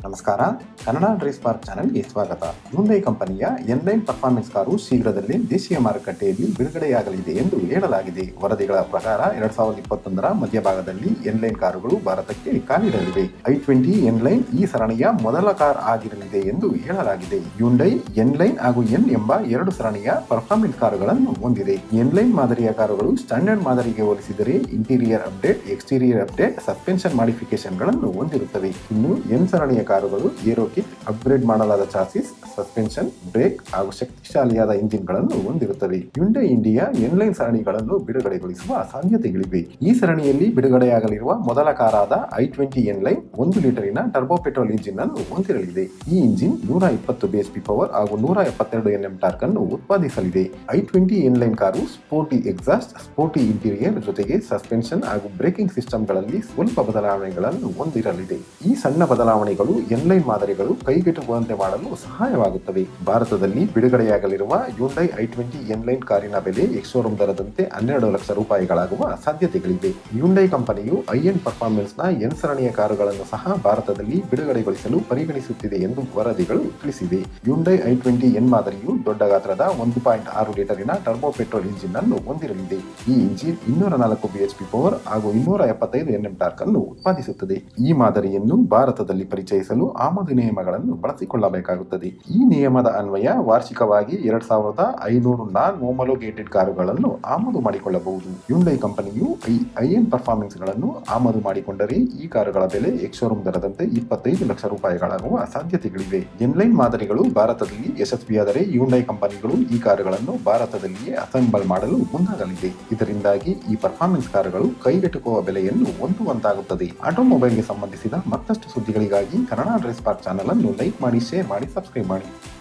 ನಮಸ್ಕಾರ Kannada Drèze park ಚಾನೆಲ್ಗೆ ಸ್ವಾಗತ ಹ್ಯುಂಡೈ ಕಂಪನಿಯ ಎನ್ಲೈನ್ ಪರ್ಫಾರ್ಮೆನ್ಸ್ ಕಾರು ಶೀಘ್ರದಲ್ಲೇ ದೇಶೀಯ ಮಾರುಕಟ್ಟೆಯಲ್ಲಿ ಬಿಡುಗಡೆಯಾಗಲಿದೆ ಎಂದು ಹೇಳಲಾಗಿದೆ ವರದಿಗಳ ಪ್ರಕಾರ ಎರಡ್ ಸಾವಿರದ ಇಪ್ಪತ್ತೊಂದರ ಮಧ್ಯಭಾಗದಲ್ಲಿ ಎನ್ಲೈನ್ ಕಾರುಗಳು ಭಾರತಕ್ಕೆ ಕಾಲಿಡಲಿವೆ ಐ ಟ್ವೆಂಟಿ ಎನ್ಲೈನ್ ಈ ಸರಣಿಯ ಮೊದಲ ಕಾರ್ ಆಗಿರಲಿದೆ ಎಂದು ಹೇಳಲಾಗಿದೆ ಹ್ಯುಂಡೈ ಎನ್ಲೈನ್ ಹಾಗೂ ಎನ್ ಎಂಬ ಎರಡು ಸರಣಿಯ ಪರ್ಫಾರ್ಮೆನ್ಸ್ ಕಾರುಗಳನ್ನು ಹೊಂದಿದೆ ಎನ್ಲೈನ್ ಮಾದರಿಯ ಕಾರುಗಳು ಸ್ಟ್ಯಾಂಡರ್ಡ್ ಮಾದರಿಗೆ ಹೋಲಿಸಿದರೆ interior update exterior update suspension ಮಾಡಿಫಿಕೇಶನ್ಗಳನ್ನು ಹೊಂದಿರುತ್ತವೆ ಇನ್ನು ಎನ್ ಸರಣಿಯ ಕಾರುಗಳು ಏರೋ ಕಿಟ್ ಅಪ್ಗ್ರೇಡ್ ಮಾಡಲಾದ ಚಾಸಿಸ್ ಸಸ್ಪೆನ್ಷನ್ ಬ್ರೇಕ್ ಹಾಗೂ ಶಕ್ತಿಶಾಲಿಯಾದ ಇಂಜಿನ್ಗಳನ್ನು ಹೊಂದಿರುತ್ತವೆ ಹ್ಯುಂಡೈ ಇಂಡಿಯಾ ಎನ್ಲೈನ್ ಸರಣಿಗಳನ್ನು ಬಿಡುಗಡೆಗೊಳಿಸುವ ಸಾಧ್ಯತೆಗಳಿವೆ ಈ ಸರಣಿಯಲ್ಲಿ ಬಿಡುಗಡೆಯಾಗಲಿರುವ ಮೊದಲ ಕಾರಾದ ಐ ಟ್ವೆಂಟಿ ಎನ್ಲೈನ್ ಒಂದು ಲೀಟರಿನ ಟರ್ಬೋ ಪೆಟ್ರೋಲ್ ಇಂಜಿನ್ ಅನ್ನು ಹೊಂದಿರಲಿದೆ ಈ ಇಂಜಿನ್ ನೂರ ಇಪ್ಪತ್ತು ಬಿಎಸ್ಪಿ ಪವರ್ ಹಾಗೂ ನೂರ ಎಪ್ಪತ್ತೆರಡು ಎನ್ಎಂ ಟಾರ್ಕ್ ಅನ್ನು ಉತ್ಪಾದಿಸಲಿದೆ I twenty N Line car sporty exhaust sporty interior ಜೊತೆಗೆ ಸಸ್ಪೆನ್ಷನ್ ಹಾಗೂ ಬ್ರೇಕಿಂಗ್ ಸಿಸ್ಟಮ್ಗಳಲ್ಲಿ ಸ್ವಲ್ಪ ಬದಲಾವಣೆಗಳನ್ನು ಹೊಂದಿರಲಿದೆ ಈ ಸಣ್ಣ ಬದಲಾವಣೆಗಳು ಎನ್ಲೈನ್ ಮಾದರಿಗಳು ಕೈಗೆಟುಕುವಂತೆ ಮಾಡಲು ಸಹಾಯವಾಗುತ್ತವೆ ಭಾರತದಲ್ಲಿ ಬಿಡುಗಡೆಯಾಗಲಿರುವ ಹ್ಯುಂಡೈ ಐ ಟ್ವೆಂಟಿ ಎನ್ಲೈನ್ ಕಾರಿನ ಬೆಲೆ ಎಕ್ಸೋರೂಮ್ ದರದಂತೆ ಹನ್ನೆರಡು ಲಕ್ಷ ರೂಪಾಯಿಗಳಾಗುವ ಸಾಧ್ಯತೆಗಳಿವೆ ಹ್ಯುಂಡೈ ಕಂಪನಿಯು ಐ ಎನ್ ಪರ್ಫಾರ್ಮೆನ್ಸ್ ನ ಎನ್ ಸರಣಿಯ ಕಾರುಗಳನ್ನು ಸಹ ಭಾರತದಲ್ಲಿ ಬಿಡುಗಡೆಗೊಳಿಸಲು ಪರಿಗಣಿಸುತ್ತಿದೆ ಎಂದು ವರದಿಗಳು ತಿಳಿಸಿವೆ ಹ್ಯುಂಡೈ ಐ ಟ್ವೆಂಟಿ ಎನ್ ಮಾದರಿಯು ದೊಡ್ಡ ಗಾತ್ರದ ಒಂದು ಪಾಯಿಂಟ್ ಆರು ಲೀಟರಿನ ಟರ್ಬೋ ಪೆಟ್ರೋಲ್ ಇಂಜಿನ್ ಅನ್ನು ಹೊಂದಿರಲಿದೆ ಈ ಇಂಜಿನ್ ಇನ್ನೂರ ನಾಲ್ಕು ಬಿಎಚ್ಪಿ ಪವರ್ ಹಾಗೂ ಇನ್ನೂರ ಎಪ್ಪತ್ತೈದು ಎನ್ಎಂ ಟಾರ್ಕ್ ಅನ್ನು ಉತ್ಪಾದಿಸುತ್ತದೆ ಈ ಮಾದರಿಯನ್ನು ಭಾರತದಲ್ಲಿ ಪರಿಚಯಿಸಲು ಆಮದು ನಿಯಮಗಳನ್ನು ಬಳಸಿಕೊಳ್ಳಬೇಕಾಗುತ್ತದೆ ಈ ನಿಯಮದ ಅನ್ವಯ ವಾರ್ಷಿಕವಾಗಿ ಎರಡ್ ಸಾವಿರದ ಐನೂರು ನಾನ್ ಹೋಮಲೋಗೇಟೆಡ್ ಕಾರುಗಳನ್ನು ಆಮದು ಮಾಡಿಕೊಳ್ಳಬಹುದು ಹ್ಯುಂಡೈ ಕಂಪನಿಯು ಐ ಎನ್ ಪರ್ಫಾರ್ಮೆನ್ಸ್ ಗಳನ್ನು ಆಮದು ಮಾಡಿಕೊಂಡರೆ ಈ ಕಾರುಗಳ ಬೆಲೆ ಎಕ್ಸೋರೂಮ್ ದರದಂತೆ ಇಪ್ಪತ್ತೈದು ಲಕ್ಷ ರೂಪಾಯಿಗಳಾಗುವ ಸಾಧ್ಯತೆಗಳಿವೆ ಎನ್ಲೈನ್ ಮಾದರಿಗಳು ಭಾರತದಲ್ಲಿ ಯಶಸ್ವಿಯಾದರೆ ಹ್ಯುಂಡೈ ಕಂಪನಿಗಳು ಈ ಕಾರುಗಳನ್ನು ಭಾರತದಲ್ಲಿಯೇ ಅಸೆಂಬಲ್ ಮಾಡಲು ಮುಂದಾಗಲಿದೆ ಇದರಿಂದಾಗಿ ಈ ಪರ್ಫಾರ್ಮೆನ್ಸ್ ಕಾರುಗಳು ಕೈಗೆಟುಕುವ ಬೆಲೆಯನ್ನು ಹೊಂದುವಂತಾಗುತ್ತದೆ ಆಟೋಮೊಬೈಲ್ಗೆ ಸಂಬಂಧಿಸಿದ ಮತ್ತಷ್ಟು ಸುದ್ದಿಗಳಿಗಾಗಿ ಕನ್ನಡ ಡ್ರೆಸ್ ಪಾರ್ಕ್ ಚಾನಲ್ ಅನ್ನು ಲೈಕ್ ಮಾಡಿ ಶೇರ್ ಮಾಡಿ ಸಬ್ಸ್ಕ್ರೈಬ್ ಮಾಡಿ